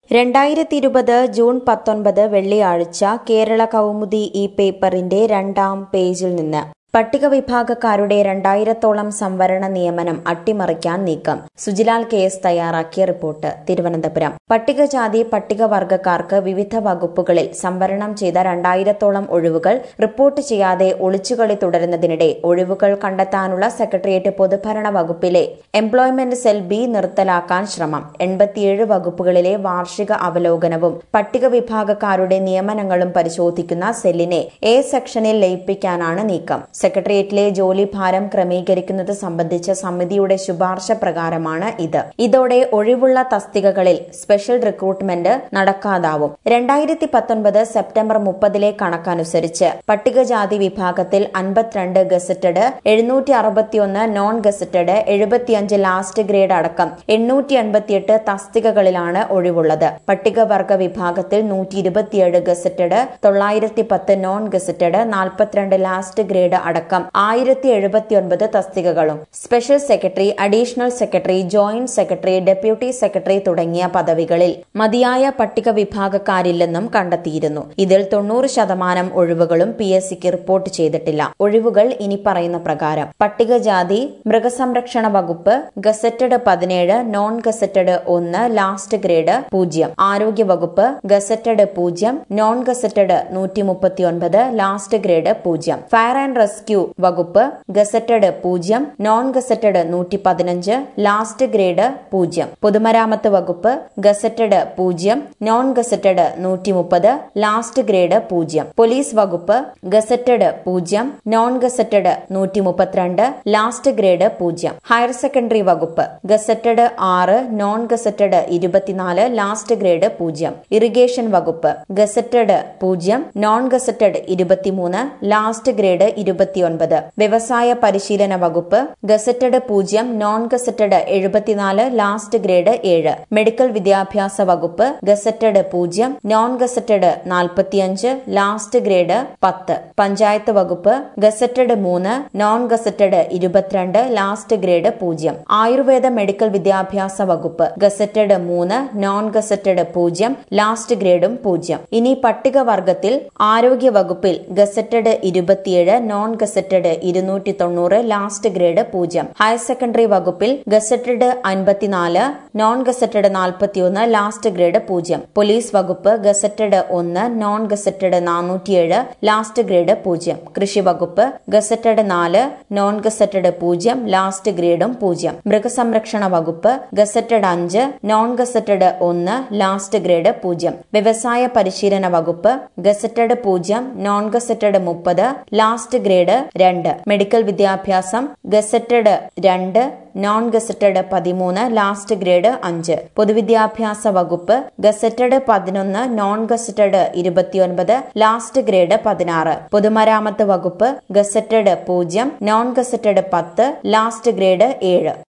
രണ്ടായിരത്തി ഇരുപത് ജൂൺ പത്തൊൻപത് വെള്ളിയാഴ്ച കേരള കൗമുദി ഈ പേപ്പറിന്റെ രണ്ടാം പേജിൽ നിന്ന് പട്ടിക വിഭാഗക്കാരുടെ രണ്ടായിരത്തോളം സംവരണ നിയമനം അട്ടിമറിക്കാൻ നീക്കം സുജിലാൽ കെ എസ് തയ്യാറാക്കിയ റിപ്പോർട്ട് തിരുവനന്തപുരം പട്ടികജാതി പട്ടികവർഗക്കാർക്ക് വിവിധ വകുപ്പുകളിൽ സംവരണം ചെയ്ത രണ്ടായിരത്തോളം ഒഴിവുകൾ റിപ്പോർട്ട് ചെയ്യാതെ ഒളിച്ചുകളി തുടരുന്നതിനിടെ ഒഴിവുകൾ കണ്ടെത്താനുള്ള സെക്രട്ടേറിയറ്റ് പൊതുഭരണ വകുപ്പിലെ എംപ്ലോയ്മെന്റ് സെൽ ബി നിർത്തലാക്കാൻ ശ്രമം എൺപത്തിയേഴ് വകുപ്പുകളിലെ വാർഷിക അവലോകനവും പട്ടിക വിഭാഗക്കാരുടെ നിയമനങ്ങളും പരിശോധിക്കുന്ന സെല്ലിനെ എ സെക്ഷനിൽ ലയിപ്പിക്കാനാണ് നീക്കം സെക്രട്ടേറിയറ്റിലെ ജോലിഭാരം ക്രമീകരിക്കുന്നത് സംബന്ധിച്ച സമിതിയുടെ ശുപാർശ പ്രകാരമാണ് ഇത് ഇതോടെ ഒഴിവുള്ള തസ്തികകളിൽ സ്പെഷ്യൽ റിക്രൂട്ട്മെന്റ് നടക്കാതാവും രണ്ടായിരത്തി പത്തൊൻപത് സെപ്റ്റംബർ മുപ്പതിലെ കണക്കനുസരിച്ച് പട്ടികജാതി വിഭാഗത്തിൽ അൻപത്തിരണ്ട് ഗസറ്റഡ് എഴുന്നൂറ്റി അറുപത്തിയൊന്ന് നോൺ ഗസറ്റഡ് എഴുപത്തിയഞ്ച് ലാസ്റ്റ് ഗ്രേഡ് അടക്കം എണ്ണൂറ്റി എൺപത്തിയെട്ട് തസ്തികകളിലാണ് ഒഴിവുള്ളത് പട്ടികവർഗ വിഭാഗത്തിൽ നൂറ്റി ഇരുപത്തിയേഴ് ഗസറ്റഡ് തൊള്ളായിരത്തി പത്ത് നോൺ ഗസറ്റഡ് നാൽപ്പത്തിരണ്ട് ലാസ്റ്റ് ഗ്രേഡ് അടക്കം ആയിരത്തി എഴുപത്തിയൊൻപത് തസ്തികകളും special secretary additional secretary joint secretary deputy secretary തുടങ്ങിയ പദവികളിൽ മതിയായ പട്ടിക വിഭാഗക്കാരില്ലെന്നും കണ്ടെത്തിയിരുന്നു ഇതിൽ തൊണ്ണൂറ് ശതമാനം ഒഴിവുകളും പി എസ് സിക്ക് റിപ്പോർട്ട് ചെയ്തിട്ടില്ല ഒഴിവുകൾ ഇനി പറയുന്ന പ്രകാരം പട്ടികജാതി മൃഗസംരക്ഷണ വകുപ്പ് ഗസറ്റഡ് പതിനേഴ് നോൺ ഗസറ്റഡ് ഒന്ന് ലാസ്റ്റ് ഗ്രേഡ് പൂജ്യം ആരോഗ്യ വകുപ്പ് ഗസറ്റഡ് പൂജ്യം നോൺ ഗസറ്റഡ് നൂറ്റി മുപ്പത്തിയൊൻപത് ലാസ്റ്റ് ഗ്രേഡ് പൂജ്യം ഫയർ ആൻഡ് റെസ്ക്യൂ വകുപ്പ് ഗസറ്റഡ് പൂജ്യം നോൺ ഗസറ്റഡ് നൂറ്റി പതിനഞ്ച് ലാസ്റ്റ് ഗ്രേഡ് പൂജ്യം പൊതുമരാമത്ത് വകുപ്പ് ഗസറ്റഡ് പൂജ്യം നോൺ ഗസറ്റഡ് നൂറ്റി മുപ്പത് ലാസ്റ്റ് ഗ്രേഡ് പൂജ്യം പോലീസ് വകുപ്പ് ഗസറ്റഡ് പൂജ്യം നോൺ ഗസറ്റഡ് നൂറ്റി മുപ്പത്തിരണ്ട് ലാസ്റ്റ് ഗ്രേഡ് പൂജ്യം ഹയർ സെക്കൻഡറി വകുപ്പ് ഗസറ്റഡ് ആറ് നോൺ ഗസറ്റഡ് ഇരുപത്തിനാല് ലാസ്റ്റ് ഗ്രേഡ് പൂജ്യം ഇറിഗേഷൻ വകുപ്പ് ഗസറ്റഡ് പൂജ്യം നോൺ ഗസറ്റഡ് ഇരുപത്തിമൂന്ന് ലാസ്റ്റ് ഗ്രേഡ് ഇരുപത്തിയൊൻപത് വ്യവസായ പരിശീലന വകുപ്പ് ഗസറ്റഡ് പൂജ്യം നോൺ ഗസറ്റഡ് എഴുപത്തിനാല് ലാസ്റ്റ് ഗ്രേഡ് ഏഴ് മെഡിക്കൽ വിദ്യാഭ്യാസ വകുപ്പ് ഗസറ്റഡ് പൂജ്യം നോൺ ഗസറ്റഡ് നാൽപ്പത്തിയഞ്ച് ലാസ്റ്റ് ഗ്രേഡ് പത്ത് പഞ്ചായത്ത് വകുപ്പ് ഗസറ്റഡ് മൂന്ന് നോൺ ഗസറ്റഡ് ഇരുപത്തിരണ്ട് ലാസ്റ്റ് ഗ്രേഡ് പൂജ്യം ആയുർവേദ മെഡിക്കൽ വിദ്യാഭ്യാസ വകുപ്പ് ഗസറ്റഡ് മൂന്ന് നോൺ ഗസറ്റഡ് പൂജ്യം ലാസ്റ്റ് ഗ്രേഡും പൂജ്യം ഇനി പട്ടികവർഗത്തിൽ ആരോഗ്യ വകുപ്പിൽ ഗസറ്റഡ് ഇരുപത്തിയേഴ് നോൺ ഗസറ്റഡ് ഇരുന്നൂറ്റി തൊണ്ണൂറ് ലാസ്റ്റ് ഗ്രേഡ് പൂജ്യം ഹയർ സെക്കൻഡറി വകുപ്പിൽ ഗസറ്റഡ് അൻപത്തിനാല് നോൺ ഗസറ്റഡ് നാൽപ്പത്തിയൊന്ന് ലാസ്റ്റ് ഗ്രേഡ് പൂജ്യം പോലീസ് വകുപ്പ് ഗസറ്റഡ് ഒന്ന് നോൺ ഗസറ്റഡ് നാനൂറ്റിയേഴ് ലാസ്റ്റ് ഗ്രേഡ് പൂജ്യം കൃഷി വകുപ്പ് ഗസറ്റഡ് നാല് നോൺ ഗസറ്റഡ് പൂജ്യം ലാസ്റ്റ് ഗ്രേഡും പൂജ്യം മൃഗസംരക്ഷണ വകുപ്പ് ഗസറ്റഡ് അഞ്ച് നോൺ ഗസറ്റഡ് ഒന്ന് ലാസ്റ്റ് ഗ്രേഡ് പൂജ്യം വ്യവസായ പരിശീലന വകുപ്പ് ഗസറ്റഡ് പൂജ്യം നോൺ ഗസറ്റഡ് മുപ്പത് ലാസ്റ്റ് ഗ്രേഡ് രണ്ട് മെഡിക്കൽ വിദ്യാഭ്യാസം ഗസറ്റഡ് രണ്ട് നോൺ ഗസറ്റഡ് പതിമൂന്ന് ലാസ്റ്റ് ഗ്രേഡ് അഞ്ച് പൊതുവിദ്യാഭ്യാസ വകുപ്പ് ഗസറ്റഡ് പതിനൊന്ന് നോൺ ഗസറ്റഡ് ഇരുപത്തിയൊൻപത് ലാസ്റ്റ് ഗ്രേഡ് പതിനാറ് പൊതുമരാമത്ത് വകുപ്പ് ഗസറ്റഡ് പൂജ്യം നോൺ ഗസറ്റഡ് പത്ത് ലാസ്റ്റ് ഗ്രേഡ് ഏഴ്